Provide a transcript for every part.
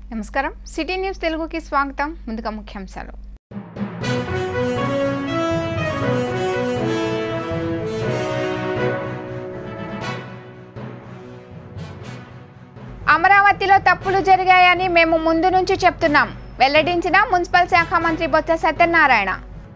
నమస్కారం city news తెలుగుకి స్వాగతం ముందుగా ముఖ్యాంశాలు అమరావతిలో తప్పులు జరిగాయని మేము ముందు నుంచి చెప్తున్నాం వెల్లడించిన మున్సిపల్ శాఖ మంత్రి బొత్స సత్యనారాయణ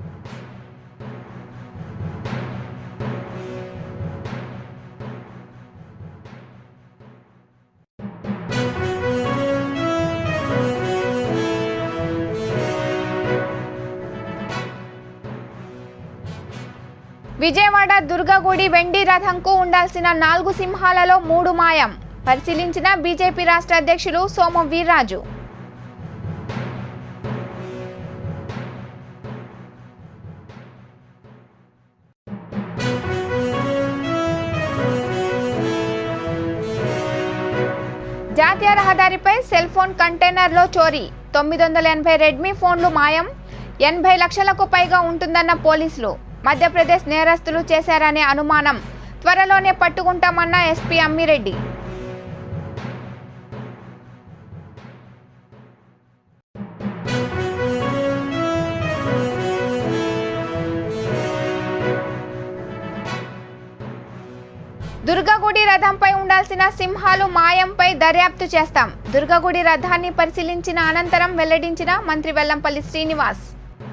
విజయవాడ దుర్గగుడి వెండి రథంకు ఉండాల్సిన నాలుగు సింహాలలో మూడు మాయం పరిశీలించిన బీజేపీ రాష్ట్ర అధ్యక్షులు సోము వీర్రాజు జాతీయ రహదారిపై సెల్ ఫోన్ కంటైనర్లో చోరీ తొమ్మిది వందల ఎనభై రెడ్మీ ఫోన్లు మాయం ఎనభై లక్షలకు పైగా ఉంటుందన్న పోలీసులు మధ్యప్రదేశ్ నేరస్తులు చేశారనే అనుమానం త్వరలోనే పట్టుకుంటామన్న ఎస్పీ అమ్మిరెడ్డి దుర్గగుడి రథంపై ఉండాల్సిన సింహాలు మాయంపై దర్యాప్తు చేస్తాం దుర్గగుడి రథాన్ని పరిశీలించిన అనంతరం వెల్లడించిన మంత్రి వెల్లంపల్లి శ్రీనివాస్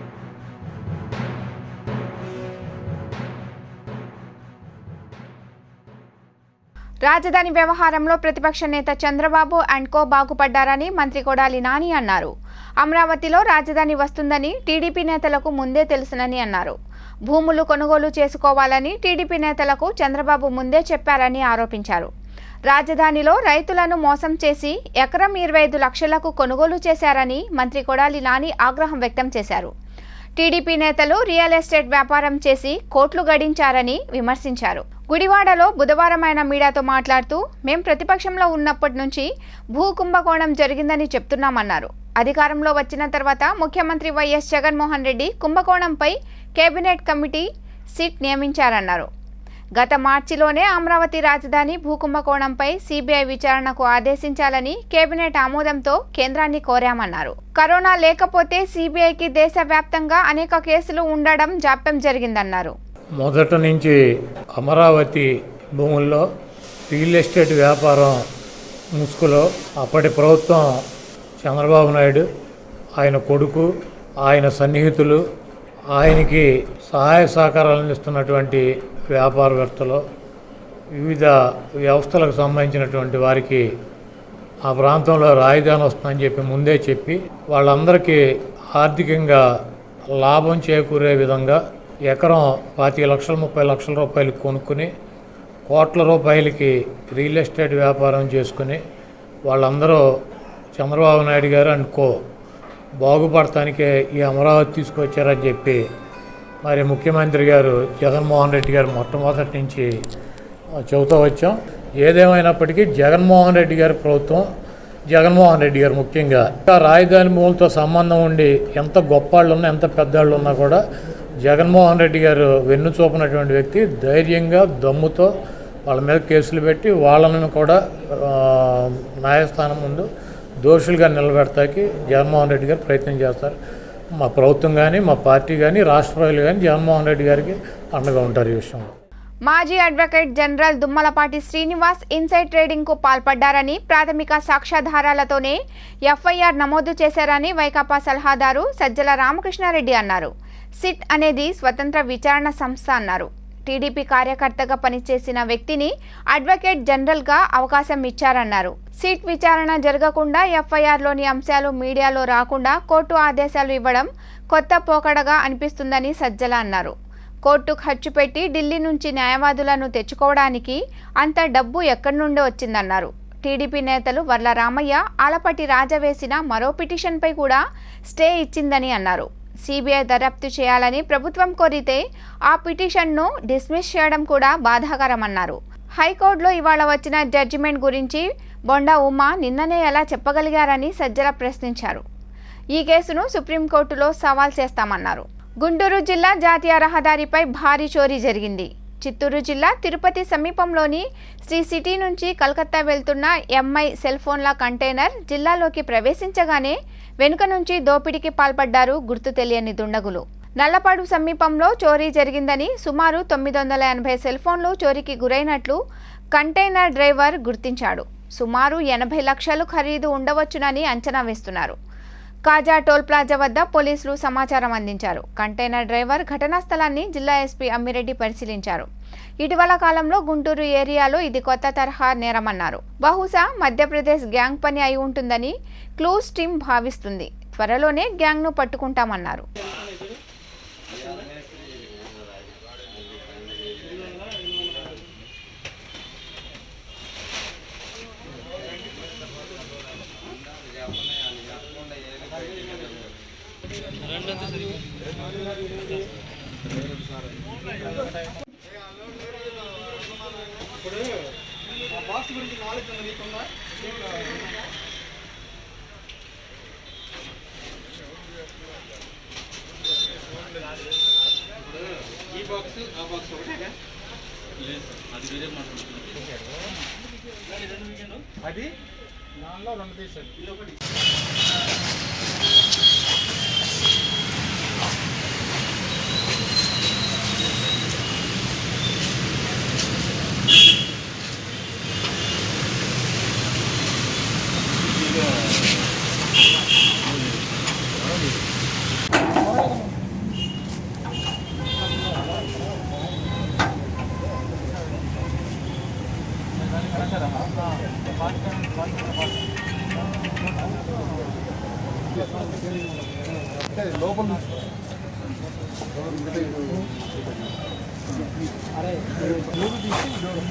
రాజధాని వ్యవహారంలో ప్రతిపక్ష నేత చంద్రబాబు అండ్ కో బాగుపడ్డారని మంత్రి కొడాలి నాని అన్నారు అమరావతిలో రాజధాని వస్తుందని టీడీపీ నేతలకు ముందే తెలుసునని అన్నారు భూములు కొనుగోలు చేసుకోవాలని టీడీపీ నేతలకు చంద్రబాబు ముందే చెప్పారని ఆరోపించారు రాజధానిలో రైతులను మోసం చేసి ఎకరం ఇరవై ఐదు లక్షలకు కొనుగోలు చేశారని మంత్రి కొడాలి నాని ఆగ్రహం వ్యక్తం చేశారు టీడీపీ నేతలు రియల్ ఎస్టేట్ వ్యాపారం చేసి కోట్లు గడించారని విమర్శించారు గుడివాడలో బుధవారం ఆయన మీడియాతో మాట్లాడుతూ మేం ప్రతిపక్షంలో ఉన్నప్పటి నుంచి భూ కుంభకోణం జరిగిందని చెప్తున్నామన్నారు అధికారంలో వచ్చిన తర్వాత ముఖ్యమంత్రి వైఎస్ జగన్మోహన్ రెడ్డి కుంభకోణంపై కేబినెట్ కమిటీ సిట్ నియమించారన్నారు గత మార్చిలోనే అమరావతి రాజధాని భూకుంభకోణంపై సిబిఐ విచారణకు ఆదేశించాలని కేబినెట్ ఆమోదంతో కేంద్రాన్ని కోరామన్నారు కరోనా లేకపోతే సిబిఐకి దేశవ్యాప్తంగా అనేక కేసులు ఉండడం జాప్యం జరిగిందన్నారు మొదట నుంచి అమరావతి భూముల్లో రియల్ ఎస్టేట్ వ్యాపారం ముసుగులో అప్పటి ప్రభుత్వం చంద్రబాబు నాయుడు ఆయన కొడుకు ఆయన సన్నిహితులు ఆయనకి సహాయ సహకారాలు అందిస్తున్నటువంటి వ్యాపారవేత్తలు వివిధ వ్యవస్థలకు సంబంధించినటువంటి వారికి ఆ ప్రాంతంలో రాజధాని వస్తుందని చెప్పి ముందే చెప్పి వాళ్ళందరికీ ఆర్థికంగా లాభం చేకూరే విధంగా ఎకరం పాతిక లక్షల ముప్పై లక్షల రూపాయలు కొనుక్కుని కోట్ల రూపాయలకి రియల్ ఎస్టేట్ వ్యాపారం చేసుకుని వాళ్ళందరూ చంద్రబాబు నాయుడు గారు అండ్ కో బాగుపడటానికే ఈ అమరావతి తీసుకొచ్చారని చెప్పి మరి ముఖ్యమంత్రి గారు జగన్మోహన్ రెడ్డి గారు మొట్టమొదటి నుంచి చెబుతూ వచ్చాం ఏదేమైనప్పటికీ జగన్మోహన్ రెడ్డి గారి ప్రభుత్వం జగన్మోహన్ రెడ్డి గారు ముఖ్యంగా ఇంకా రాజధాని మూలతో సంబంధం ఉండి ఎంత గొప్పాళ్ళు ఉన్నా ఎంత పెద్దాళ్ళు ఉన్నా కూడా జగన్మోహన్ రెడ్డి గారు వెన్ను చూపినటువంటి వ్యక్తి ధైర్యంగా దమ్ముతో వాళ్ళ మీద కేసులు పెట్టి వాళ్ళని కూడా ఆ, న్యాయస్థానం ముందు దోషులుగా నిలబెడతాకి జగన్మోహన్ రెడ్డి గారు ప్రయత్నం చేస్తారు మా ప్రభుత్వం కానీ మా పార్టీ కానీ రాష్ట్ర ప్రజలు కానీ జగన్మోహన్ రెడ్డి గారికి అండగా ఉంటారు ఈ విషయంలో మాజీ advocate general Dammalapati Srinivas inside trading కు పాల్పడ్డారని ప్రాథమిక సాక్ష్యాధారాలతోనే ఎఫ్ఐఆర్ నమోదు చేశారని వైకాపా సలహాదారు సజ్జల రామకృష్ణారెడ్డి అన్నారు సిట్ అనేది స్వతంత్ర విచారణ సంస్థ అన్నారు టీడీపీ కార్యకర్తగా పనిచేసిన వ్యక్తిని అడ్వకేట్ జనరల్గా అవకాశం ఇచ్చారన్నారు సిట్ విచారణ జరగకుండా ఎఫ్ఐఆర్లోని అంశాలు మీడియాలో రాకుండా కోర్టు ఆదేశాలు ఇవ్వడం కొత్త పోకడగా అనిపిస్తుందని సజ్జల అన్నారు కోర్టు ఖర్చు పెట్టి ఢిల్లీ నుంచి న్యాయవాదులను తెచ్చుకోవడానికి అంత డబ్బు ఎక్కడి నుండి వచ్చిందన్నారు టీడీపీ నేతలు వర్ల రామయ్య ఆలపటి రాజా వేసిన మరో పిటిషన్పై కూడా స్టే ఇచ్చిందని అన్నారు సిబిఐ దర్యాప్తు చేయాలని ప్రభుత్వం కోరితే ఆ పిటిషన్ను డిస్మిస్ చేయడం కూడా బాధాకరమన్నారు హైకోర్టులో ఇవాళ వచ్చిన జడ్జిమెంట్ గురించి బొండా ఉమా నిన్ననే ఎలా చెప్పగలిగారని సజ్జల ప్రశ్నించారు ఈ కేసును సుప్రీంకోర్టులో సవాల్ చేస్తామన్నారు గుంటూరు జిల్లా జాతీయ రహదారిపై భారీ చోరీ జరిగింది చిత్తూరు జిల్లా తిరుపతి సమీపంలోని శ్రీ సిటీ నుంచి కలకత్తా వెళ్తున్న ఎంఐ సెల్ ఫోన్ల కంటైనర్ జిల్లాలోకి ప్రవేశించగానే వెనుక నుంచి దోపిడీకి పాల్పడ్డారు గుర్తు తెలియని దుండగులు నల్లపాడు సమీపంలో చోరీ జరిగిందని సుమారు తొమ్మిది వందల ఎనభై సెల్ ఫోన్లు చోరీకి గురైనట్లు కంటైనర్ డ్రైవర్ గుర్తించాడు సుమారు ఎనభై లక్షలు ఖరీదు ఉండవచ్చునని అంచనా వేస్తున్నారు కాజా టోల్ ప్లాజా వద్ద పోలీసులు సమాచారం అందించారు కంటైనర్ డ్రైవర్ ఘటనా స్థలాన్ని జిల్లా ఎస్పీ అమ్మిరెడ్డి పరిశీలించారు ఇటీవల కాలంలో గుంటూరు ఏరియాలో ఇది కొత్త తరహా నేరమన్నారు బహుశా మధ్యప్రదేశ్ గ్యాంగ్ పని అయి ఉంటుందని క్లూస్ టీం భావిస్తుంది త్వరలోనే గ్యాంగ్ను పట్టుకుంటామన్నారు అది దానిలో రెండు తీసాడు అంటే లోపల నుంచి अरे लोग తీసి డోర్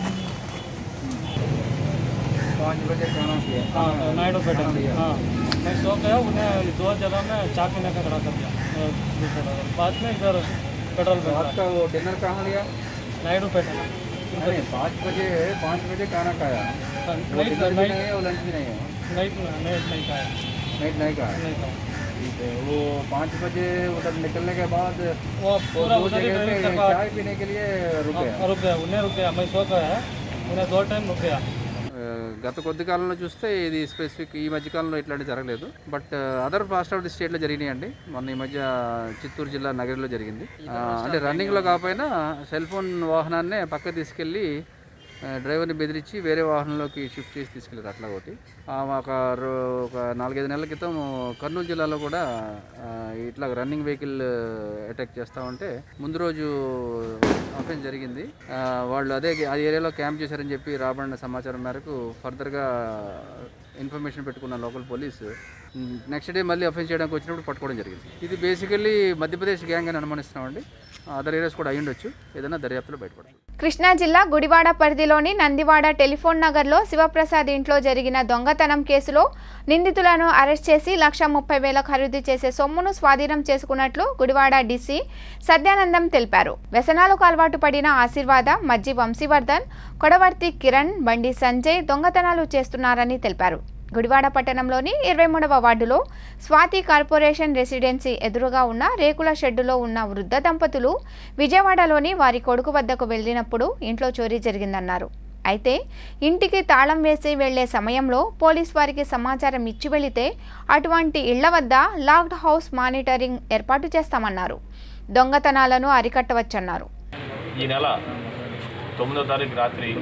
पाँच बजे खाना किया हाँ नायडू पेट हाँ मैं सो गया उन्हें दो जगह में चाकू ने खड़ा कर दिया अ, दूसरा जगह। बाद में इधर पेट्रोल रात पंप का वो डिनर कहाँ लिया नायडू पेट नहीं पाँच बजे पाँच बजे खाना खाया वो नाइट डिनर भी नाइट नहीं है वो लंच भी नहीं है नाइट नाइट नहीं खाया नाइट नहीं खाया नहीं खाया ठीक है वो पाँच बजे उधर निकलने के बाद वो वो पूरा दो उधर ही जगह पे ड्राइविंग कर चाय पीने के लिए रुके हाँ, रुक गया उन्हें रुक गया मैं सो गया उन्हें दो टाइम रुक गया గత కొద్ది కాలంలో చూస్తే ఇది స్పెసిఫిక్ ఈ మధ్య కాలంలో ఇట్లాంటి జరగలేదు but other parts of the స్టేట్లో జరిగినాయండి మొన్న ఈ మధ్య చిత్తూరు జిల్లా నగరిలో జరిగింది ఆ, అంటే రన్నింగ్లో కాకపోయినా సెల్ ఫోన్ వాహనాన్నే పక్క తీసుకెళ్ళి ఆ, డ్రైవర్ని బెదిరించి వేరే వాహనంలోకి షిఫ్ట్ చేసి తీసుకెళ్ళారు అట్లా ఒకటి ఆ, ఒక రో- ఒక నాలుగైదు నెలల క్రితం కర్నూలు జిల్లాలో కూడా ఆ, ఇట్లా రన్నింగ్ వెహికల్ అటాక్ చేస్తూ ఉంటే ముందు రోజు అఫెన్స్ జరిగింది ఆ, వాళ్ళు అదే ఆ ఏరియాలో క్యాంప్ చేశారని చెప్పి రాబడిన సమాచారం మేరకు ఫర్దర్గా ఇన్ఫర్మేషన్ పెట్టుకున్న లోకల్ పోలీస్ నెక్స్ట్ డే మళ్ళీ అఫెన్స్ చేయడానికి వచ్చినప్పుడు పట్టుకోవడం జరిగింది ఇది బేసికల్లీ మధ్యప్రదేశ్ గ్యాంగ్ అని అనుమానిస్తున్నామండి అదర్ ఏరియాస్ కూడా అయ్యుండొచ్చు ఏదైనా దర్యాప్తులో బయటపడుతుంది కృష్ణా జిల్లా గుడివాడ పరిధిలోని నందివాడ టెలిఫోన్ నగర్లో శివప్రసాద్ ఇంట్లో జరిగిన దొంగతనం కేసులో నిందితులను అరెస్ట్ చేసి లక్ష ముప్పై వేల ఖరీదు చేసే సొమ్మును స్వాధీనం చేసుకున్నట్లు గుడివాడ డీసీ సత్యానందం తెలిపారు వ్యసనాలకు అలవాటు పడిన ఆశీర్వాద మజ్జి వంశీవర్ధన్ కొడవర్తి కిరణ్ బండి సంజయ్ దొంగతనాలు చేస్తున్నారని తెలిపారు గుడివాడ పట్టణంలోని ఇరవై మూడవ వార్డులో స్వాతి కార్పొరేషన్ రెసిడెన్సీ ఎదురుగా ఉన్న రేకుల షెడ్డులో ఉన్న వృద్ధ దంపతులు విజయవాడలోని వారి కొడుకు వద్దకు వెళ్ళినప్పుడు ఇంట్లో చోరీ జరిగిందన్నారు అయితే ఇంటికి తాళం వేసి వెళ్లే సమయంలో పోలీస్ వారికి సమాచారం ఇచ్చి వెళితే అటువంటి ఇళ్ల వద్ద లాక్డ్ హౌస్ మానిటరింగ్ ఏర్పాటు చేస్తామన్నారు దొంగతనాలను అరికట్టవచ్చన్నారు ఈ నెల తొమ్మిదో తారీఖు రాత్రి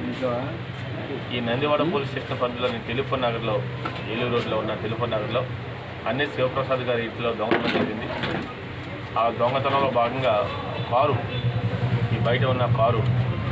ఈ నందివాడ పోలీస్ స్టేషన్ పరిధిలోని టెలిఫోన్ నగర్లో ఏలూరు రోడ్లో ఉన్న టెలిఫోన్ నగర్లో అన్ని శివప్రసాద్ గారి ఇంట్లో దొంగతనం జరిగింది ఆ దొంగతనంలో భాగంగా కారు ఈ బయట ఉన్న కారు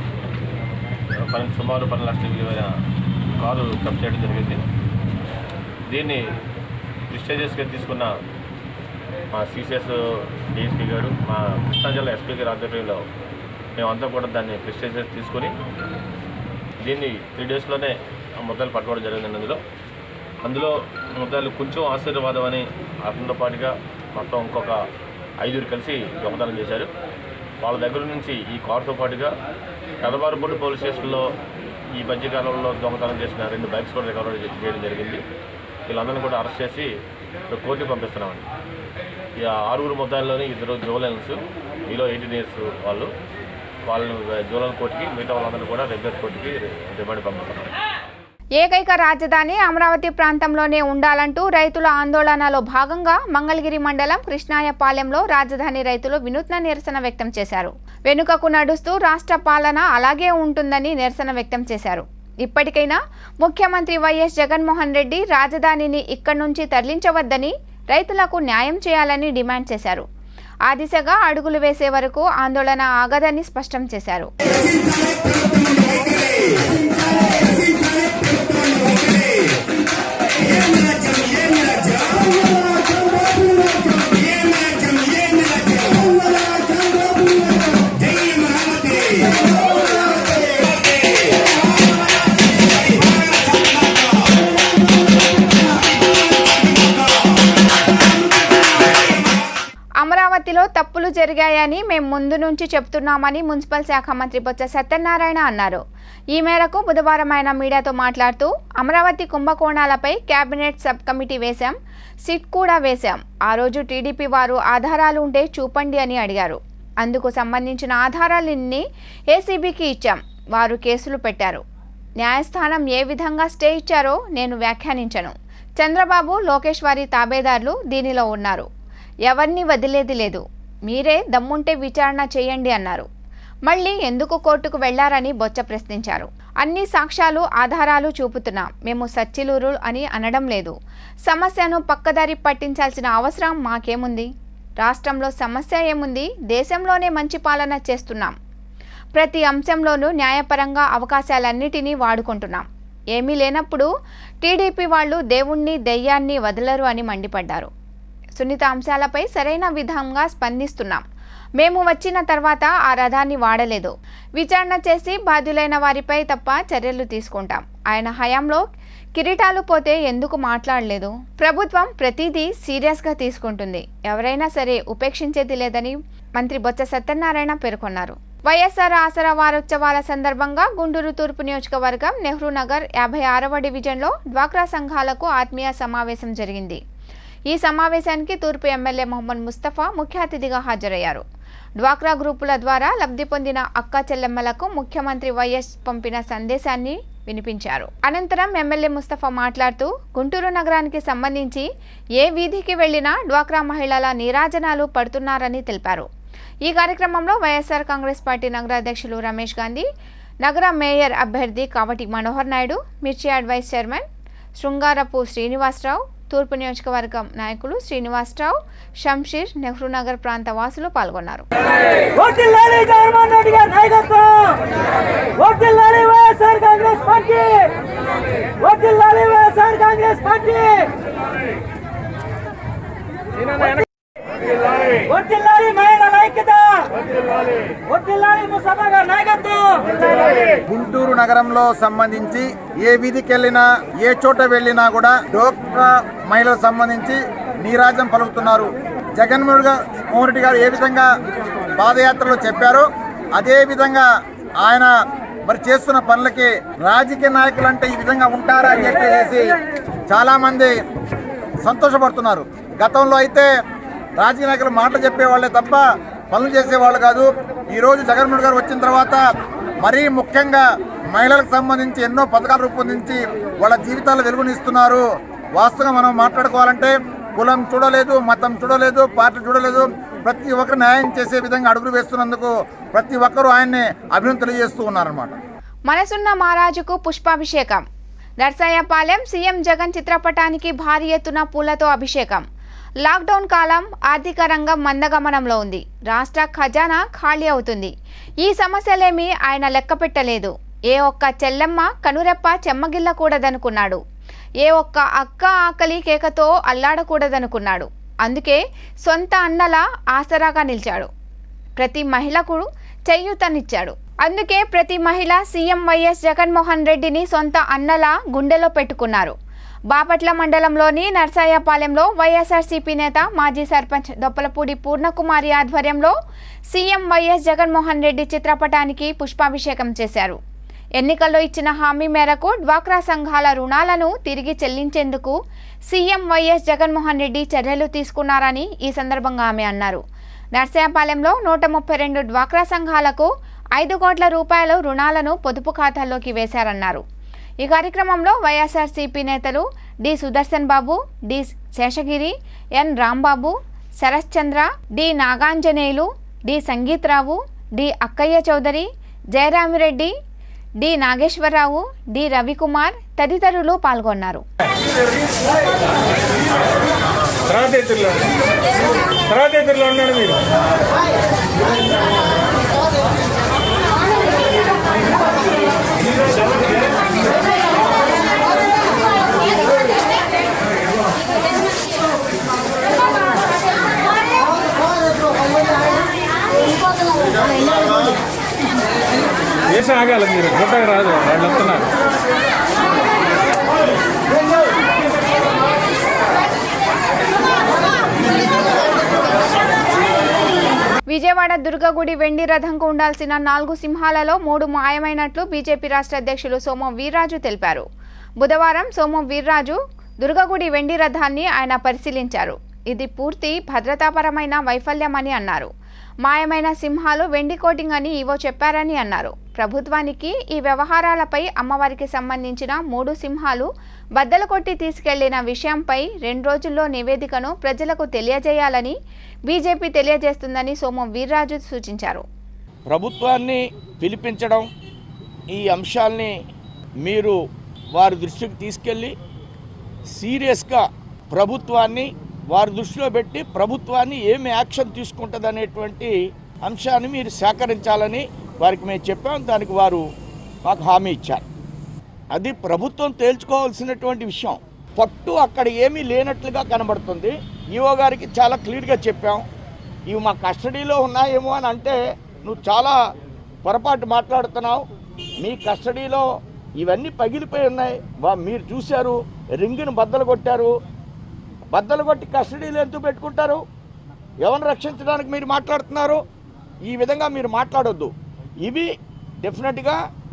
పన్నెండు సుమారు పన్నెండు లక్షల విలువైన కారు జప్తు చేయడం జరిగింది దీన్ని ప్రిస్టేజెస్గా తీసుకున్న మా సిసిఎస్ డిఎస్పీ గారు మా కృష్ణా జిల్లా ఎస్పీ గారి ఆధ్వర్యంలో మేమంతా కూడా దాన్ని ప్రిస్టేజెస్ తీసుకొని దీన్ని త్రీ డేస్లోనే ముద్దలు పట్టుకోవడం జరిగింది అందులో అందులో ముద్దలు కొంచెం ఆశీర్వాదం అని అతనితో పాటుగా మొత్తం ఇంకొక ఐదుగురు కలిసి దొంగతనం చేశారు వాళ్ళ దగ్గర నుంచి ఈ కారుతో పాటుగా కదబారుపూడి పోలీస్ స్టేషన్లో ఈ మధ్యకాలంలో దొంగతనం చేసిన రెండు బైక్స్ కూడా రికవర్ చేయడం జరిగింది వీళ్ళందరినీ కూడా అరెస్ట్ చేసి ఇప్పుడు కోర్టుకి పంపిస్తున్నామండి ఈ ఆరుగురు ముద్దాయిల్లోని ఇద్దరు జోలెన్స్ మీలో ఎయిటీన్ ఇయర్స్ వాళ్ళు వాళ్ళని జోనల్ కోర్టుకి మిగతా వాళ్ళందరూ కూడా రెగ్యులర్ కోర్టుకి రిమాండ్ పంపిస్తున్నారు ఏకైక రాజధాని అమరావతి ప్రాంతంలోనే ఉండాలంటూ రైతుల ఆందోళనలో భాగంగా మంగళగిరి మండలం కృష్ణాయపాలెంలో రాజధాని రైతులు వినూత్న నిరసన వ్యక్తం చేశారు వెనుకకు నడుస్తూ రాష్ట్ర పాలన అలాగే ఉంటుందని నిరసన వ్యక్తం చేశారు ఇప్పటికైనా ముఖ్యమంత్రి వైఎస్ జగన్మోహన్ రెడ్డి రాజధానిని ఇక్కడి నుంచి తరలించవద్దని రైతులకు న్యాయం చేయాలని డిమాండ్ చేశారు ఆ దిశగా అడుగులు వేసే వరకు ఆందోళన ఆగదని స్పష్టం చేశారు అమరావతిలో తప్పులు జరిగాయని మేము ముందు నుంచి చెప్తున్నామని మున్సిపల్ శాఖ మంత్రి బొత్స సత్యనారాయణ అన్నారు ఈ మేరకు బుధవారం ఆయన మీడియాతో మాట్లాడుతూ అమరావతి కుంభకోణాలపై కేబినెట్ సబ్ కమిటీ వేశాం సిట్ కూడా వేశాం ఆ రోజు టీడీపీ వారు ఆధారాలు ఉంటే చూపండి అని అడిగారు అందుకు సంబంధించిన ఆధారాలన్నీ ఏసీబీకి ఇచ్చాం వారు కేసులు పెట్టారు న్యాయస్థానం ఏ విధంగా స్టే ఇచ్చారో నేను వ్యాఖ్యానించను చంద్రబాబు లోకేష్ వారి తాబేదారులు దీనిలో ఉన్నారు ఎవరిని వదిలేది లేదు మీరే దమ్ముంటే విచారణ చేయండి అన్నారు మళ్ళీ ఎందుకు కోర్టుకు వెళ్లారని బొచ్చ ప్రశ్నించారు అన్ని సాక్ష్యాలు ఆధారాలు చూపుతున్నాం మేము సచ్చిలూరు అని అనడం లేదు సమస్యను పక్కదారి పట్టించాల్సిన అవసరం మాకేముంది రాష్ట్రంలో సమస్య ఏముంది దేశంలోనే మంచి పాలన చేస్తున్నాం ప్రతి అంశంలోనూ న్యాయపరంగా అవకాశాలన్నిటినీ వాడుకుంటున్నాం ఏమీ లేనప్పుడు టీడీపీ వాళ్ళు దేవుణ్ణి దెయ్యాన్ని వదలరు అని మండిపడ్డారు సున్నిత అంశాలపై సరైన విధంగా స్పందిస్తున్నాం మేము వచ్చిన తర్వాత ఆ రథాన్ని వాడలేదు విచారణ చేసి బాధ్యులైన వారిపై తప్ప చర్యలు తీసుకుంటాం ఆయన హయాంలో కిరీటాలు పోతే ఎందుకు మాట్లాడలేదు ప్రభుత్వం ప్రతిదీ సీరియస్గా తీసుకుంటుంది ఎవరైనా సరే ఉపేక్షించేది లేదని మంత్రి బొత్స సత్యనారాయణ పేర్కొన్నారు వైఎస్ఆర్ ఆసరా వారోత్సవాల సందర్భంగా గుంటూరు తూర్పు నియోజకవర్గం నెహ్రూ నగర్ యాభై ఆరవ డివిజన్లో డ్వాక్రా సంఘాలకు ఆత్మీయ సమావేశం జరిగింది ఈ సమావేశానికి తూర్పు ఎమ్మెల్యే మొహమ్మద్ ముస్తఫా ముఖ్య అతిథిగా హాజరయ్యారు డ్వాక్రా గ్రూపుల ద్వారా లబ్ధి పొందిన అక్క చెల్లెమ్మలకు ముఖ్యమంత్రి వైఎస్ పంపిన సందేశాన్ని వినిపించారు అనంతరం ఎమ్మెల్యే ముస్తఫా మాట్లాడుతూ గుంటూరు నగరానికి సంబంధించి ఏ వీధికి వెళ్లినా డ్వాక్రా మహిళల నీరాజనాలు పడుతున్నారని తెలిపారు ఈ కార్యక్రమంలో వైఎస్ఆర్ కాంగ్రెస్ పార్టీ నగరాధ్యక్షులు రమేష్ గాంధీ నగర మేయర్ అభ్యర్థి కావటి మనోహర్ నాయుడు మిర్చి అడ్వైస్ చైర్మన్ శృంగారపు శ్రీనివాసరావు తూర్పు నియోజకవర్గం నాయకులు శ్రీనివాసరావు షంషీర్ నెహ్రూ నగర్ ప్రాంత వాసులు పాల్గొన్నారు వర్ధిల్లాలి జగన్మోహన్ రెడ్డి గారి నాయకత్వం వర్ధిల్లాలి వైఎస్ఆర్ కాంగ్రెస్ పార్టీ వర్ధిల్లాలి వైఎస్ఆర్ కాంగ్రెస్ పార్టీ వర్ధిల్లాలి మహిళల ఐక్యత వర్ధిల్లాలి ముసఫా గారి నాయకత్వం గుంటూరు నగరంలో సంబంధించి ఏ వీధికి వెళ్ళినా ఏ చోట వెళ్ళినా కూడా డోక్రా మహిళలకు సంబంధించి నీరాజం పలుకుతున్నారు జగన్మోహన్ గా- మోహన్ రెడ్డి గారు ఏ విధంగా పాదయాత్రలో చెప్పారో అదే విధంగా ఆయన మరి చేస్తున్న పనులకి రాజకీయ నాయకులు అంటే ఈ విధంగా ఉంటారా అని చెప్పేసి చాలా మంది సంతోషపడుతున్నారు గతంలో అయితే రాజకీయ నాయకులు మాటలు చెప్పేవాళ్ళే తప్ప పనులు చేసేవాళ్ళు కాదు ఈరోజు జగన్మోహన్ గారు వచ్చిన తర్వాత మరీ ముఖ్యంగా మహిళలకు సంబంధించి ఎన్నో పథకాలు రూపొందించి వాళ్ళ జీవితాలు వెలుగునిస్తున్నారు వాస్తవంగా మనం మాట్లాడుకోవాలంటే కులం చూడలేదు మతం చూడలేదు పార్టీ చూడలేదు ప్రతి ఒక్కరు న్యాయం చేసే విధంగా అడుగులు వేస్తున్నందుకు ప్రతి ఒక్కరూ ఆయన్ని అభినందన తెలియజేస్తూ ఉన్నారన్నమాట మనసున్న మహారాజుకు పుష్పాభిషేకం నర్సయ్యపాలెం సీఎం జగన్ చిత్రపటానికి భారీ ఎత్తున పూలతో అభిషేకం లాక్డౌన్ కాలం ఆర్థిక రంగం మందగమనంలో ఉంది రాష్ట్ర ఖజానా ఖాళీ అవుతుంది ఈ సమస్యలేమీ ఆయన లెక్క పెట్టలేదు ఏ ఒక్క చెల్లెమ్మ కనురెప్ప చెమ్మగిల్లకూడదనుకున్నాడు ఏ ఒక్క అక్క ఆకలి కేకతో అల్లాడకూడదనుకున్నాడు అందుకే సొంత అన్నల ఆసరాగా నిలిచాడు ప్రతి మహిళకు చేయూతనిచ్చాడు అందుకే ప్రతి మహిళ సీఎం వైఎస్ జగన్మోహన్ రెడ్డిని సొంత అన్నలా గుండెలో పెట్టుకున్నారు బాపట్ల మండలంలోని నర్సాయపాలెంలో వైఎస్ఆర్సీపీ నేత మాజీ సర్పంచ్ దొప్పలపూడి పూర్ణకుమారి ఆధ్వర్యంలో సీఎం వైఎస్ జగన్మోహన్ రెడ్డి చిత్రపటానికి పుష్పాభిషేకం చేశారు ఎన్నికల్లో ఇచ్చిన హామీ మేరకు డ్వాక్రా సంఘాల రుణాలను తిరిగి చెల్లించేందుకు సీఎం వైఎస్ జగన్మోహన్ రెడ్డి చర్యలు తీసుకున్నారని ఈ సందర్భంగా ఆమె అన్నారు నర్సాయపాలెంలో నూట ముప్పై రెండు డ్వాక్రా సంఘాలకు ఐదు కోట్ల రూపాయలు రుణాలను పొదుపు ఖాతాల్లోకి వేశారన్నారు ఈ కార్యక్రమంలో వైఎస్ఆర్సీపీ నేతలు D Sudarshan Babu D Seshagiri N Rambabu Saratchandra D Naganjaneyulu D Sangeetrao D Akkaiah Chowdary Jayaramireddy D Nageswararao D Ravikumar తదితరులు పాల్గొన్నారు తర్వాత ఎత్తుల్లో తర్వాత ఎత్తుల్లో ఉన్నాడు మీరు వేసి ఆగాలి మీరు ఫోటోకి రాదు వాళ్ళు వస్తున్నారు విజయవాడ దుర్గగుడి వెండి రథంకు ఉండాల్సిన నాలుగు సింహాలలో మూడు మాయమైనట్లు బీజేపీ రాష్ట్ర అధ్యక్షులు సోము వీర్రాజు తెలిపారు బుధవారం సోము వీర్రాజు దుర్గగుడి వెండి రథాన్ని ఆయన పరిశీలించారు ఇది పూర్తి భద్రతాపరమైన వైఫల్యమని అన్నారు మాయమైన సింహాలు వెండి కోటింగ్ అని ఈవో చెప్పారని అన్నారు ప్రభుత్వానికి ఈ వ్యవహారాలపై అమ్మవారికి సంబంధించిన మూడు సింహాలు బద్దలు కొట్టి తీసుకెళ్లిన విషయంపై రెండు రోజుల్లో నివేదికను ప్రజలకు తెలియజేయాలని బీజేపీ తెలియజేస్తుందని సోము వీర్రాజు సూచించారు ప్రభుత్వాన్ని పిలిపించడం ఈ అంశాల్ని మీరు వారి దృష్టికి తీసుకెళ్ళి సీరియస్గా ప్రభుత్వాన్ని వారి దృష్టిలో పెట్టి ప్రభుత్వాన్ని ఏమి యాక్షన్ తీసుకుంటుంది అనేటువంటి అంశాన్ని మీరు సేకరించాలని వారికి మేము చెప్పాం దానికి వారు మాకు హామీ ఇచ్చారు అది ప్రభుత్వం తేల్చుకోవాల్సినటువంటి విషయం పట్టు అక్కడ ఏమీ లేనట్లుగా కనబడుతుంది ఈఓ గారికి చాలా క్లియర్గా చెప్పాం ఇవి మా కస్టడీలో ఉన్నాయేమో అని అంటే నువ్వు చాలా పొరపాటు మాట్లాడుతున్నావు మీ కస్టడీలో ఇవన్నీ పగిలిపోయి ఉన్నాయి వా- మీరు చూశారు రింగును బద్దలు కొట్టారు బద్దలు కొట్టి కస్టడీలో ఎందుకు పెట్టుకుంటారు ఎవరిని రక్షించడానికి మీరు మాట్లాడుతున్నారు ఈ విధంగా మీరు మాట్లాడొద్దు ఇవి డెఫినెట్గా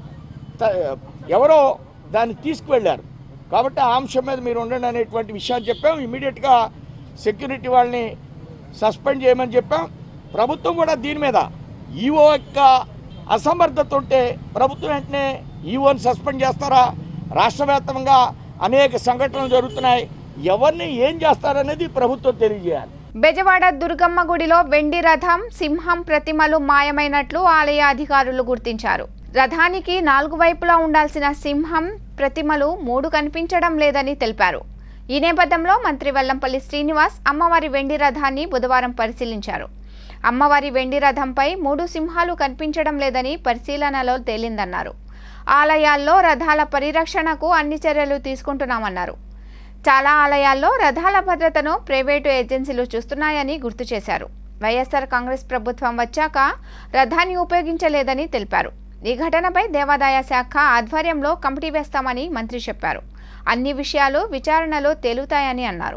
త- ఎవరో దాన్ని తీసుకువెళ్ళారు కాబట్టి ఆ అంశం మీద మీరు ఉండండి అనేటువంటి విషయాన్ని చెప్పాం ఇమీడియట్గా సెక్యూరిటీ వాళ్ళని సస్పెండ్ చేయమని చెప్పాం ప్రభుత్వం కూడా దీని మీద ఈఓ యొక్క అసమర్థత ఉంటే ప్రభుత్వం వెంటనే ఈఓని సస్పెండ్ చేస్తారా రాష్ట్ర వ్యాప్తంగా అనేక సంఘటనలు జరుగుతున్నాయి ఎవరిని ఏం చేస్తారనేది ప్రభుత్వం తెలియజేయాలి బెజవాడ దుర్గమ్మ గుడిలో వెండి రథం సింహం ప్రతిమలు మాయమైనట్లు ఆలయ అధికారులు గుర్తించారు రథానికి నాలుగు వైపులా ఉండాల్సిన సింహం ప్రతిమలు మూడు కనిపించడం లేదని తెలిపారు ఈ నేపథ్యంలో మంత్రి వెల్లంపల్లి శ్రీనివాస్ అమ్మవారి వెండి రథాన్ని బుధవారం పరిశీలించారు అమ్మవారి వెండి రథంపై మూడు సింహాలు కనిపించడం లేదని పరిశీలనలో తేలిందన్నారు ఆలయాల్లో రథాల పరిరక్షణకు అన్ని చర్యలు తీసుకుంటున్నామన్నారు చాలా ఆలయాల్లో రథాల భద్రతను ప్రైవేటు ఏజెన్సీలు చూస్తున్నాయని గుర్తు చేశారు వైఎస్ఆర్ కాంగ్రెస్ ప్రభుత్వం వచ్చాక రథాన్ని ఉపయోగించలేదని తెలిపారు ఈ ఘటనపై దేవాదాయ శాఖ ఆధ్వర్యంలో కమిటీ వేస్తామని మంత్రి చెప్పారు అన్ని విషయాలు విచారణలో తేలుతాయని అన్నారు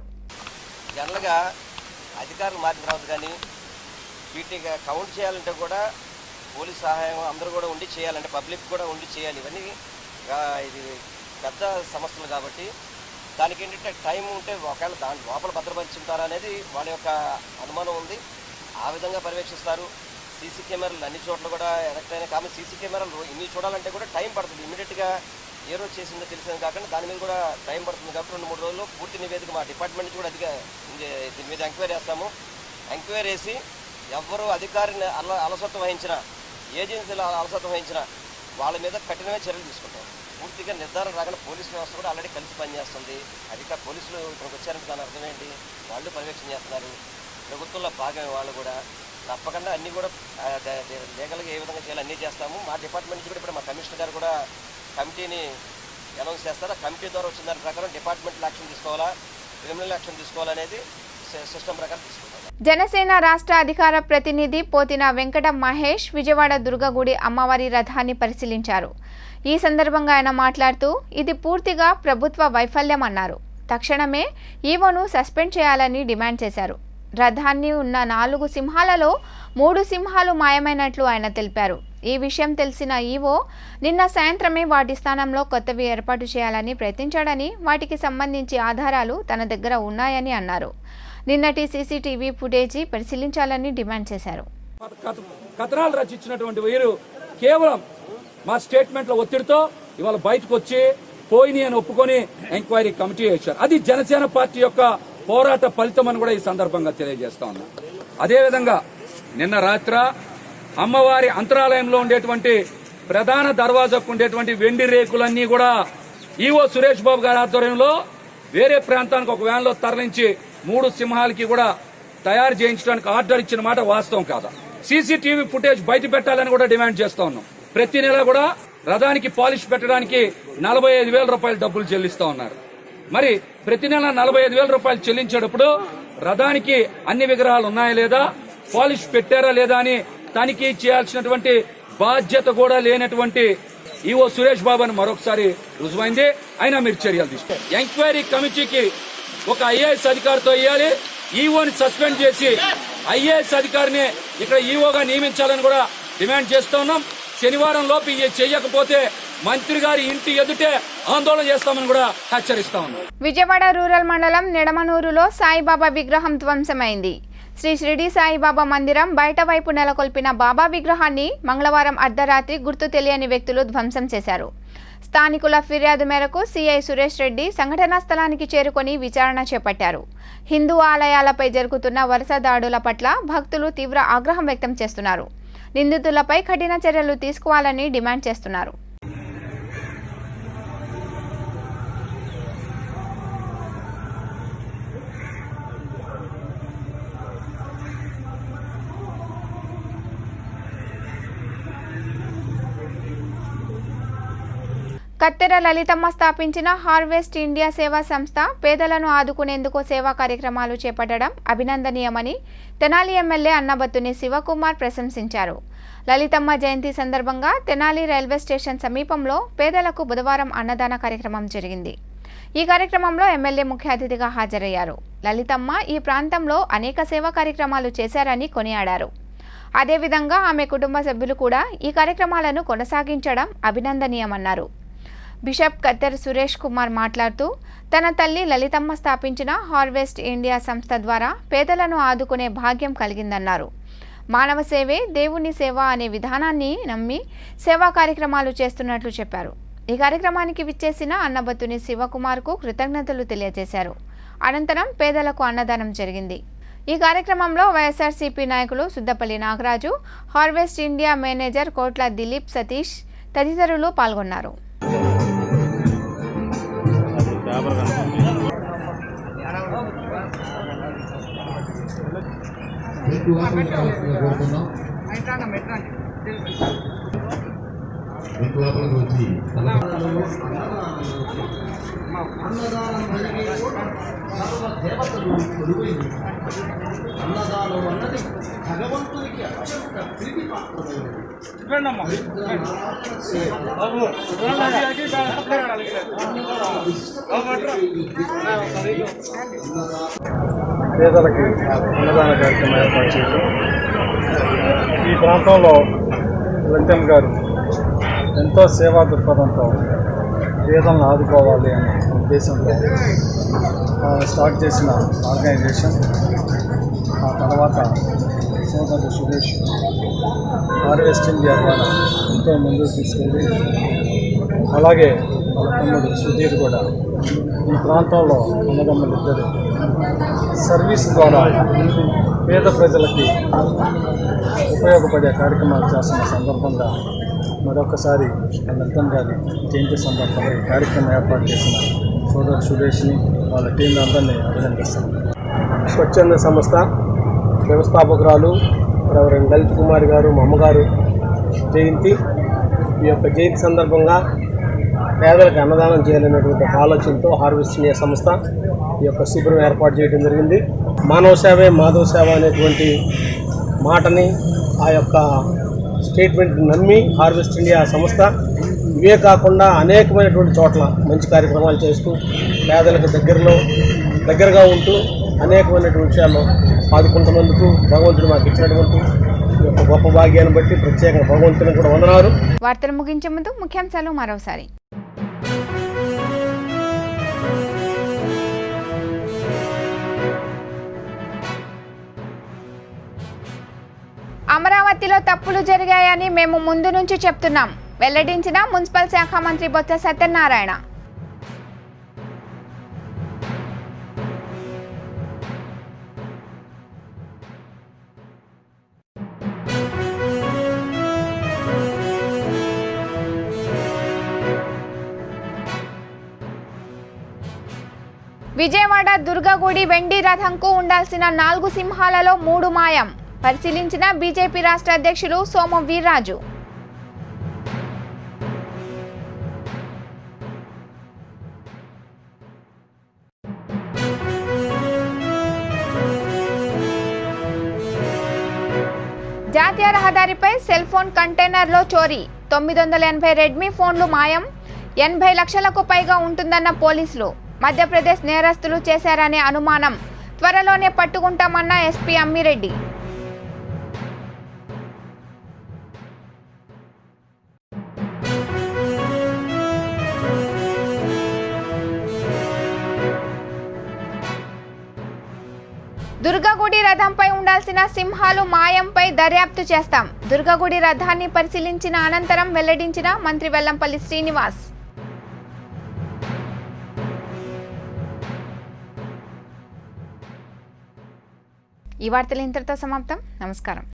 జనరల్గా అధికారులు మారిన తర్వాత కానీ వీటిని కౌంట్ చేయాలంటే కూడా పోలీస్ సహాయం అందరూ కూడా ఉండి చేయాలంటే పబ్లిక్ కూడా ఉండి చేయాలి ఇవన్నీ ఆ, ఇది పెద్ద సమస్యలు కాబట్టి దానికి ఏంటంటే టైం ఉంటే ఒకవేళ దాని లోపల భద్రపరిచుంటారా అనేది వాళ్ళ యొక్క అనుమానం ఉంది ఆ విధంగా పర్యవేక్షిస్తారు సీసీ కెమెరాలు అన్ని చోట్ల కూడా ఎలక్ట్ అయినా కాబట్టి సీసీ కెమెరాలు ఇన్ని చూడాలంటే కూడా టైం పడుతుంది ఇమీడియట్గా ఏ రోజు చేసిందో తెలిసింది కాకుండా దాని మీద కూడా టైం పడుతుంది కాబట్టి రెండు మూడు రోజుల్లో పూర్తి నివేదిక మా డిపార్ట్మెంట్ నుంచి కూడా అధిక ఇంజ- దీని మీద ఎంక్వైరీ చేస్తాము ఎంక్వైరీ చేసి ఎవరు అధికారిని అల అలసత్వం వహించిన ఏజెన్సీలు అలసత్వం వహించిన వాళ్ళ మీద కఠినమైన చర్యలు తీసుకుంటాం పూర్తిగా నిర్ధారణ రాకుండా పోలీస్ వ్యవస్థ కూడా ఆల్రెడీ కలిసి పనిచేస్తుంది అధిక పోలీసులు ఇక్కడికి వచ్చారంటే దాని అర్థం ఏంటి వాళ్ళు పర్యవేక్షణ చేస్తున్నారు ప్రభుత్వంలో భాగమే వాళ్ళు కూడా తప్పకుండా అన్నీ కూడా ఆ, ద- ద- లీగల్గా ఏ విధంగా చేయాలి అన్నీ చేస్తాము మా డిపార్ట్మెంట్ నుంచి కూడా ఇప్పుడు మా కమిషనర్ గారు కూడా కమిటీని అనౌన్స్ చేస్తారు ఆ కమిటీ ద్వారా వచ్చిన దాని ప్రకారం డిపార్ట్మెంట్ యాక్షన్ తీసుకోవాలా క్రిమినల్ యాక్షన్ తీసుకోవాలనేది సిస్టమ్ ప్రకారం తీసుకుంటాం జనసేన రాష్ట్ర అధికార ప్రతినిధి పోతిన వెంకట మహేష్ విజయవాడ దుర్గగుడి అమ్మవారి రథాన్ని పరిశీలించారు ఈ సందర్భంగా ఆయన మాట్లాడుతూ ఇది పూర్తిగా ప్రభుత్వ వైఫల్యం అన్నారు తక్షణమే ఈవోను సస్పెండ్ చేయాలని డిమాండ్ చేశారు రథాన్ని ఉన్న నాలుగు సింహాలలో మూడు సింహాలు మాయమైనట్లు ఆయన తెలిపారు ఈ విషయం తెలిసిన ఈవో నిన్న సాయంత్రమే వాటి స్థానంలో కొత్తవి ఏర్పాటు చేయాలని ప్రయత్నించాడని వాటికి సంబంధించి ఆధారాలు తన దగ్గర ఉన్నాయని అన్నారు నిన్నటి సీసీటీవీ ఫుటేజీ పరిశీలించాలని డిమాండ్ చేశారు కథ- కథనాలు రచించినటువంటి వీరు కేవలం మా స్టేట్మెంట్ల ఒత్తిడితో ఇవాళ బయటకు వచ్చి పోయినాయి అని ఒప్పుకొని ఎంక్వైరీ కమిటీ వేశారు అది జనసేన పార్టీ యొక్క పోరాట ఫలితం అని కూడా ఈ సందర్భంగా తెలియజేస్తా ఉన్నా అదేవిధంగా నిన్న రాత్ర అమ్మవారి అంతరాలయంలో ఉండేటువంటి ప్రధాన దర్వాజకు ఉండేటువంటి వెండి రేకులన్నీ కూడా ఈవో సురేష్ బాబు గారి ఆధ్వర్యంలో వేరే ప్రాంతానికి ఒక వ్యాన్లో తరలించి మూడు సింహాలకి కూడా తయారు చేయించడానికి ఆర్డర్ ఇచ్చిన మాట వాస్తవం కాదా సీసీటీవీ ఫుటేజ్ బయట పెట్టాలని కూడా డిమాండ్ చేస్తా ఉన్నాం ప్రతి నెల కూడా రథానికి పాలిష్ పెట్టడానికి నలభై ఐదు వేల రూపాయలు డబ్బులు చెల్లిస్తా ఉన్నారు మరి ప్రతి నెల నలభై ఐదు వేల రూపాయలు చెల్లించేటప్పుడు రథానికి అన్ని విగ్రహాలు ఉన్నాయా లేదా పాలిష్ పెట్టారా లేదా అని తనిఖీ చేయాల్సినటువంటి బాధ్యత కూడా లేనటువంటి ఈవో సురేష్ బాబు అని మరొకసారి రుజువైంది అయినా మీరు చర్యలు తీసుకో ఎంక్వైరీ కమిటీకి ఒక ఐఏఎస్ అధికారితో ఇవ్వాలి ఈఓని సస్పెండ్ చేసి ఐఏఎస్ అధికారిని ఇక్కడ ఈఓగా నియమించాలని కూడా డిమాండ్ చేస్తూ ఉన్నాం శనివారం లోపు ఇది చేయకపోతే మంత్రి గారి ఇంటి ఎదుటే ఆందోళన చేస్తామని కూడా హెచ్చరిస్తా ఉన్నాం విజయవాడ రూరల్ మండలం నిడమనూరులో సాయిబాబా విగ్రహం ధ్వంసమైంది శ్రీ షిరిడి సాయిబాబా మందిరం బయట వైపు నెలకొల్పిన బాబా విగ్రహాన్ని మంగళవారం అర్ధరాత్రి గుర్తు తెలియని వ్యక్తులు ధ్వంసం చేశారు స్థానికుల ఫిర్యాదు మేరకు సిఐ సురేష్ రెడ్డి సంఘటనా స్థలానికి చేరుకొని విచారణ చేపట్టారు హిందూ ఆలయాలపై జరుగుతున్న వరుస దాడుల పట్ల భక్తులు తీవ్ర ఆగ్రహం వ్యక్తం చేస్తున్నారు నిందితులపై కఠిన చర్యలు తీసుకోవాలని డిమాండ్ చేస్తున్నారు కత్తెర లలితమ్మ స్థాపించిన హార్వెస్ట్ ఇండియా సేవా సంస్థ పేదలను ఆదుకునేందుకు సేవా కార్యక్రమాలు చేపట్టడం అభినందనీయమని తెనాలి ఎమ్మెల్యే అన్నబత్తుని శివకుమార్ ప్రశంసించారు లలితమ్మ జయంతి సందర్భంగా తెనాలి రైల్వే స్టేషన్ సమీపంలో పేదలకు బుధవారం అన్నదాన కార్యక్రమం జరిగింది ఈ కార్యక్రమంలో ఎమ్మెల్యే ముఖ్య అతిథిగా హాజరయ్యారు లలితమ్మ ఈ ప్రాంతంలో అనేక సేవా కార్యక్రమాలు చేశారని కొనియాడారు అదేవిధంగా ఆమె కుటుంబ సభ్యులు కూడా ఈ కార్యక్రమాలను కొనసాగించడం అభినందనీయమన్నారు బిషప్ కత్తెర్ సురేష్ కుమార్ మాట్లాడుతూ తన తల్లి లలితమ్మ స్థాపించిన హార్వెస్ట్ ఇండియా సంస్థ ద్వారా పేదలను ఆదుకునే భాగ్యం కలిగిందన్నారు మానవ సేవే దేవుని సేవ అనే విధానాన్ని నమ్మి సేవా కార్యక్రమాలు చేస్తున్నట్లు చెప్పారు ఈ కార్యక్రమానికి విచ్చేసిన అన్నబత్తుని శివకుమార్కు కృతజ్ఞతలు తెలియజేశారు అనంతరం పేదలకు అన్నదానం జరిగింది ఈ కార్యక్రమంలో వైఎస్ఆర్సీపీ నాయకులు Suddapalli Nagaraju harvest India manager Kotla Dilip Satish తదితరులు పాల్గొన్నారు అన్నదానం అన్నది భగవంతునికి అత్యంత ప్రీతి పేదలకి అన్నదాన కార్యక్రమం ఏర్పాటు చేయడం ఈ ప్రాంతంలో వెంకటం గారు ఎంతో సేవా దృక్పథంతో పేదలను ఆదుకోవాలి అనే ఉద్దేశంతో ఆ, స్టార్ట్ చేసిన ఆర్గనైజేషన్ ఆ తర్వాత సోదరుడు సురేష్ హార్వెస్ట్ ఇండియా ద్వారా ఎంతో ముందుకు తీసుకెళ్ళి అలాగే వాళ్ళ తమ్ముడు సుధీర్ కూడా ఈ ప్రాంతంలో అన్నదమ్ములు ఇద్దరు సర్వీస్ ద్వారా పేద ప్రజలకి ఉపయోగపడే కార్యక్రమాలు చేస్తున్న సందర్భంగా మరొకసారి లలితం గారి జయంతి సందర్భంగా ఈ కార్యక్రమం ఏర్పాటు చేసిన సోదరు సురేష్ని వాళ్ళ టీం అందరినీ అభినందిస్తాను స్వచ్ఛంద సంస్థ వ్యవస్థాపకురాలు రెవరెండ్ లలిత్ కుమార్ గారు మా అమ్మగారు జయంతి ఈ యొక్క జయంతి సందర్భంగా పేదలకు అన్నదానం చేయాలనేటువంటి ఒక ఆలోచనతో హార్వెస్ట్ ఇండియా సంస్థ ఈ యొక్క శిబిరం ఏర్పాటు చేయడం జరిగింది మానవ సేవే మాధవ సేవ అనేటువంటి మాటని ఆ యొక్క స్టేట్మెంట్ నమ్మి హార్వెస్ట్ ఇండియా సంస్థ ఇవే కాకుండా అనేకమైనటువంటి చోట్ల మంచి కార్యక్రమాలు చేస్తూ పేదలకు దగ్గరలో దగ్గరగా ఉంటూ అనేకమైనటువంటి విషయాల్లో ఆదుకుంటున్నందుకు భగవంతుడు మాకు ఇచ్చినటువంటి ఈ యొక్క గొప్ప భాగ్యాన్ని బట్టి ప్రత్యేకంగా భగవంతుని కూడా వందనాలు వార్తలు ముగించే ముందు ముఖ్యాంశాలు మరోసారి అమరావతి అమరావతిలో తప్పులు జరిగాయని మేము ముందు నుంచి చెప్తున్నాం వెల్లడించిన మున్సిపల్ శాఖ మంత్రి బొత్స సత్యనారాయణ విజయవాడ దుర్గగుడి వెండి రథంకు ఉండాల్సిన నాలుగు సింహాలలో మూడు మాయం పరిశీలించిన బీజేపీ రాష్ట్ర అధ్యక్షులు సోము వీర్రాజు జాతీయ రహదారిపై సెల్ ఫోన్ కంటైనర్లో చోరీ తొమ్మిది వందల ఎనభై రెడ్మీ ఫోన్లు మాయం ఎనభై లక్షలకు పైగా ఉంటుందన్న పోలీసులు మధ్యప్రదేశ్ నేరస్తులు చేశారనే అనుమానం త్వరలోనే పట్టుకుంటామన్న ఎస్పీ అమ్మిరెడ్డి దుర్గగుడి రథంపై ఉండాల్సిన సింహాలు మాయంపై దర్యాప్తు చేస్తాం దుర్గగుడి రథాన్ని పరిశీలించిన అనంతరం వెల్లడించిన మంత్రి వెల్లంపల్లి శ్రీనివాస్ ఈ వార్తలు ఇంతటితో సమాప్తం నమస్కారం